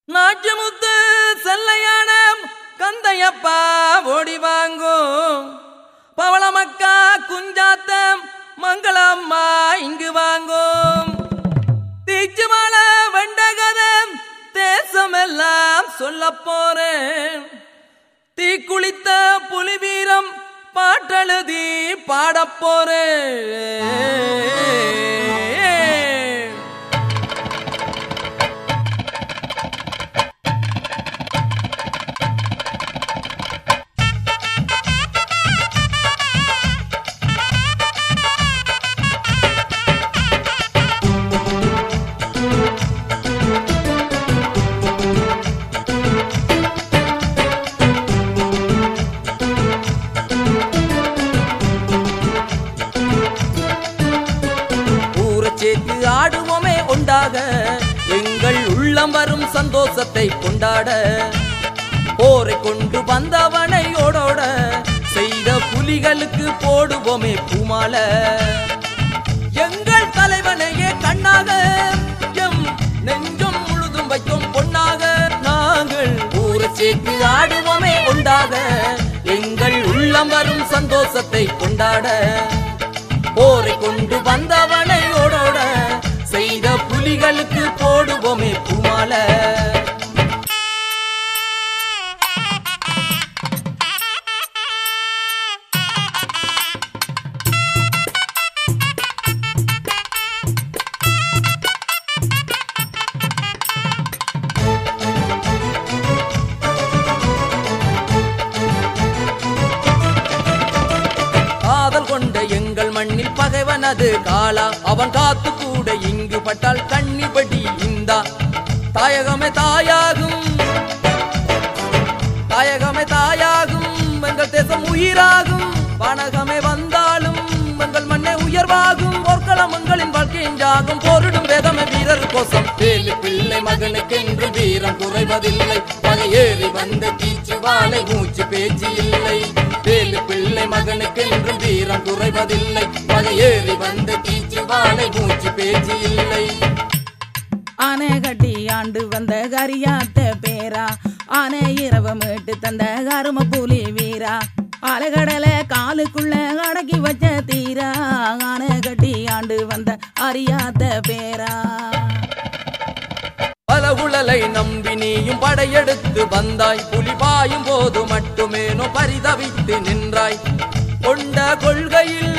நாச்சிமுத்து செல்லையான கந்தையப்பா ஓடி வாங்கும் பவளமக்கா குஞ்சாத்தம் மங்களம்மா இங்கு வாங்கும் தீச்சு மலை வெண்டகதம் தேசமெல்லாம் சொல்ல போறேன் தீ குளித்த புலி வீரம் பாட்டெழுதி பாடப் போறேன் ஊரை சேர்த்து ஆடுவோமே உண்டாக எங்கள் உள்ளம் வரும் சந்தோஷத்தை கொண்டாட போரை கொண்டு வந்தவனை ஓடோட செய்த புலிகளுக்கு போடுவோமே பூமால எங்கள் தலைவனையே கண்ணாக எம் நெஞ்சம் முழுதும் வைக்கும் பொன்னாக நாங்கள் ஊரை சேர்த்து ஆடுவோமே உண்டாக எங்கள் உள்ளம் வரும் சந்தோஷத்தை கொண்டாட போரை கொண்டு வந்தவனை ஓடோட செய்த புலிகளுக்கு போடுவோமே பூமால காதல் கொண்ட எங்கள் மண்ணில் பகைவனது காலா அவன் காத்து கூட இங்கு பட்டால் கண்ணிப்படி இந்தா தாயகமே தாயாகும் தாயகமே தாயாகும் எங்கள் தேசம் உயிராகும் வானகமே வந்தாலும் எங்கள் மண்ணே உயர்வாகும் போர்க்களம் எங்களின் வாழ்க்கையாகும் போரிடும் வேதமே வீரர் கோசம் வேலு பிள்ளை மகனுக்கென்று வீரம் குறைவதில்லை பகையேறி வந்த தீச்சு வாழை மூச்சு பேச்சு இல்லை வேலு பிள்ளை மகனுக்கென்று வீரம் குறைவதில்லை பகையேறி வந்த தீச்சு வாழை மூச்சு பேச்சு இல்லை ஆனை கட்டி ஆண்டு வந்த கரியாத்த பேரா ஆனை இரவு மீட்டு தந்த கரும புலி வீரா அலைகடல காலுக்குள்ள அடக்கி வச்ச தீரா ஆனை கட்டி ஆண்டு வந்த அறியாத்த பேரா பல உழலை நம்பி நீயும் படையெடுத்து வந்தாய் புலி பாயும் போது மட்டுமேனோ பரிதவித்து நின்றாய் கொண்ட கொள்கையில்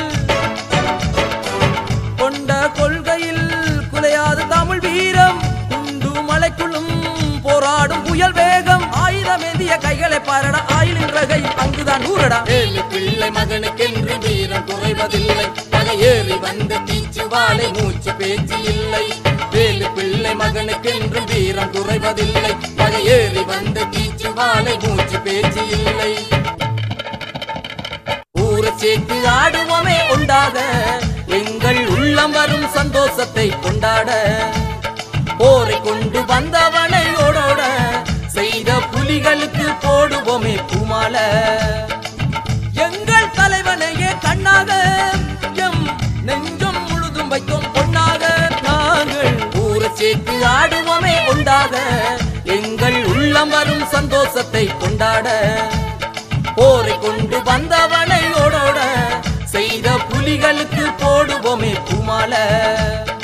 கொண்ட கொள்கையில் குலையாது தமிழ் வீரம் குண்டு மலைக்குள்ளும் போராடும் புயல் வேகம் ஆயுதமேந்திய கைகளை பாரடா ஆயிலின் ரகை அங்குதான் ஊரடா ஏழு பிள்ளை மகனுக்கென்று வீரம் குறைவதில்லை பகையேறி வந்த தீச்சு வாழை மூச்சு பேச்சு இல்லை வேலு பிள்ளை மகனுக்கென்று வீரம் குறைவதில்லை பகையேறி வந்த தீச்சு வாழை மூச்சு பேச்சு இல்லை ஊரை சேர்த்து ஆடுவோமே உண்டாக எங்கள் உள்ளம் வரும் சந்தோஷத்தை கொண்டாட போரை கொண்டு வந்தவனை ஓடோட செய்த புலிகளுக்கு போடுவோமே பூமால எங்கள் தலைவனையே கண்ணாக எம் நெஞ்சம் முழுதும் வைக்கும் பொன்னாக நாங்கள் ஊரை சேர்த்து ஆடுவோமே உண்டாக எங்கள் உள்ளம் வரும் சந்தோஷத்தை கொண்டாட போரை கொண்டு வந்தவனை ஓடோட செய்த புலிகளுக்கு போடுவோமே பூமால